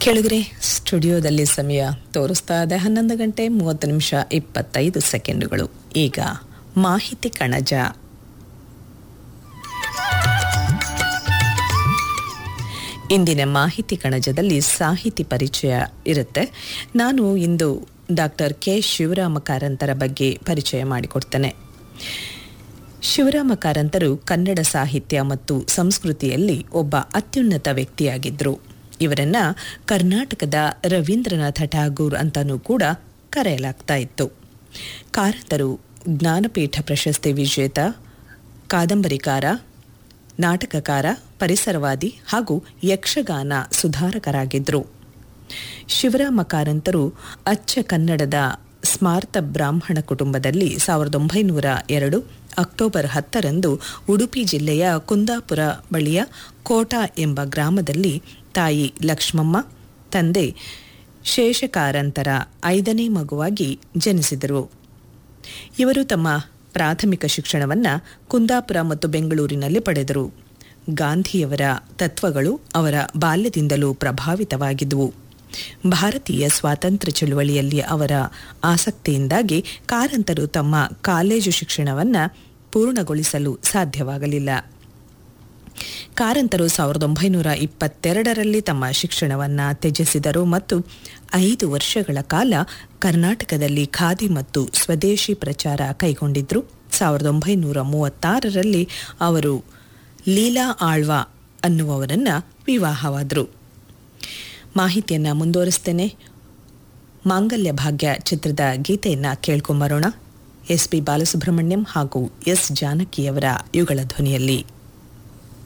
ಕೆಳಗರೆ ಸ್ಟುಡಿಯೋದಲ್ಲಿ ಸಮಯ ತೋರಿಸ್ತಾ ಇದೆ ಹನ್ನೊಂದು ಗಂಟೆ ಮೂವತ್ತು ನಿಮಿಷ ಇಪ್ಪತ್ತೈದು ಸೆಕೆಂಡುಗಳು ಈಗ ಮಾಹಿತಿ ಕಣಜ ಇಂದಿನ ಮಾಹಿತಿ ಕಣಜದಲ್ಲಿ ಸಾಹಿತಿ ಪರಿಚಯ ಇರುತ್ತೆ ನಾನು ಇಂದು ಡಾಕ್ಟರ್ ಕೆ ಶಿವರಾಮ ಕಾರಂತರ ಬಗ್ಗೆ ಪರಿಚಯ ಮಾಡಿಕೊಡ್ತೇನೆ ಶಿವರಾಮ ಕಾರಂತರು ಕನ್ನಡ ಸಾಹಿತ್ಯ ಮತ್ತು ಸಂಸ್ಕೃತಿಯಲ್ಲಿ ಒಬ್ಬ ಅತ್ಯುನ್ನತ ವ್ಯಕ್ತಿಯಾಗಿದ್ದರು ಇವರನ್ನ ಕರ್ನಾಟಕದ ರವೀಂದ್ರನಾಥ ಠಾಗೂರ್ ಅಂತಲೂ ಕೂಡ ಕರೆಯಲಾಗ್ತಾ ಇತ್ತು ಕಾರಂತರು ಜ್ಞಾನಪೀಠ ಪ್ರಶಸ್ತಿ ವಿಜೇತ ಕಾದಂಬರಿಕಾರ ನಾಟಕಕಾರ ಪರಿಸರವಾದಿ ಹಾಗೂ ಯಕ್ಷಗಾನ ಸುಧಾರಕರಾಗಿದ್ದರು ಶಿವರಾಮ ಕಾರಂತರು ಅಚ್ಚ ಕನ್ನಡದ ಸ್ಮಾರ್ತ ಬ್ರಾಹ್ಮಣ ಕುಟುಂಬದಲ್ಲಿ ಸಾವಿರದ ಒಂಬೈನೂರ ಎರಡು ಅಕ್ಟೋಬರ್ ಹತ್ತರಂದು ಉಡುಪಿ ಜಿಲ್ಲೆಯ ಕುಂದಾಪುರ ಬಳಿಯ ಕೋಟ ಎಂಬ ಗ್ರಾಮದಲ್ಲಿ ತಾಯಿ ಲಕ್ಷ್ಮಮ್ಮ ತಂದೆ ಶೇಷಕಾರಂತರ ಐದನೇ ಮಗುವಾಗಿ ಜನಿಸಿದರು ಇವರು ತಮ್ಮ ಪ್ರಾಥಮಿಕ ಶಿಕ್ಷಣವನ್ನು ಕುಂದಾಪುರ ಮತ್ತು ಬೆಂಗಳೂರಿನಲ್ಲಿ ಪಡೆದರು ಗಾಂಧಿಯವರ ತತ್ವಗಳು ಅವರ ಬಾಲ್ಯದಿಂದಲೂ ಪ್ರಭಾವಿತವಾಗಿದ್ದವು ಭಾರತೀಯ ಸ್ವಾತಂತ್ರ್ಯ ಚಳುವಳಿಯಲ್ಲಿ ಅವರ ಆಸಕ್ತಿಯಿಂದಾಗಿ ಕಾರಂತರು ತಮ್ಮ ಕಾಲೇಜು ಶಿಕ್ಷಣವನ್ನು ಪೂರ್ಣಗೊಳಿಸಲು ಸಾಧ್ಯವಾಗಲಿಲ್ಲ ಕಾರಂತರು ಸಾವಿರದ ಒಂಬೈನೂರ ಇಪ್ಪತ್ತೆರಡರಲ್ಲಿ ತಮ್ಮ ಶಿಕ್ಷಣವನ್ನು ತ್ಯಜಿಸಿದರು ಮತ್ತು ಐದು ವರ್ಷಗಳ ಕಾಲ ಕರ್ನಾಟಕದಲ್ಲಿ ಖಾದಿ ಮತ್ತು ಸ್ವದೇಶಿ ಪ್ರಚಾರ ಕೈಗೊಂಡಿದ್ದರು ಸಾವಿರದ ಒಂಬೈನೂರ ಮೂವತ್ತಾರರಲ್ಲಿ ಅವರು ಲೀಲಾ ಆಳ್ವಾ ಅನ್ನುವವರನ್ನು ವಿವಾಹವಾದರು ಮಾಹಿತಿಯನ್ನು ಮುಂದುವರಿಸ್ತೇನೆ ಮಾಂಗಲ್ಯ ಭಾಗ್ಯ ಚಿತ್ರದ ಗೀತೆಯನ್ನು ಕೇಳ್ಕೊಂಬರೋಣ ಎಸ್ ಪಿ ಬಾಲಸುಬ್ರಹ್ಮಣ್ಯಂ ಹಾಗೂ ಎಸ್ ಜಾನಕಿಯವರ ಯುಗಳ ಧ್ವನಿಯಲ್ಲಿ